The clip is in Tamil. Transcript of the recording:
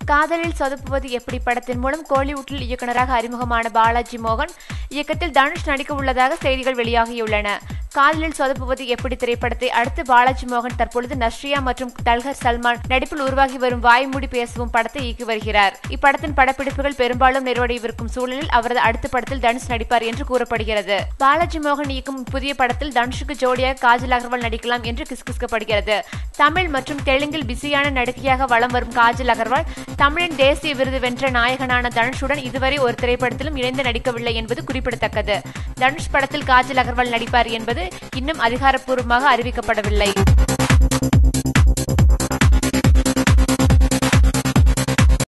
காதலில் சொதப்புவது எப்படி படத்தின் மூலம் கோலிவுட்டில் இயக்குநராக அறிமுகமான பாலாஜி மோகன் இயக்கத்தில் தனுஷ் நடிக்க உள்ளதாக செய்திகள் வெளியாகியுள்ளன காதலில் சொதப்புவது எப்படி திரைப்படத்தை அடுத்து பாலாஜி மோகன் தற்பொழுது நஸ்ரியா மற்றும் தல்கர் சல்மான் நடிப்பில் உருவாகி வரும் வாய்மூடி பேசவும் படத்தை இயக்கி வருகிறார் இப்படத்தின் படப்பிடிப்புகள் பெரும்பாலும் நிறைவடையவிருக்கும் சூழலில் அவரது அடுத்த படத்தில் தனுஷ் நடிப்பார் என்று கூறப்படுகிறது பாலாஜி மோகன் இயக்கும் புதிய படத்தில் தனுஷுக்கு ஜோடியாக காஜல் அகர்வால் நடிக்கலாம் என்று கிசுகிசுக்கப்படுகிறது தமிழ் மற்றும் தெலுங்கில் பிஸியான நடிகையாக வலம் வரும் காஜல் அகர்வால் தமிழின் தேசிய விருது வென்ற நாயகனான தனுஷுடன் இதுவரை ஒரு திரைப்படத்திலும் இணைந்து நடிக்கவில்லை என்பது குறிப்பிடத்தக்கது தனுஷ் படத்தில் காஜல் அகர்வால் நடிப்பார் என்பது இன்னும் அதிகாரப்பூர்வமாக அறிவிக்கப்படவில்லை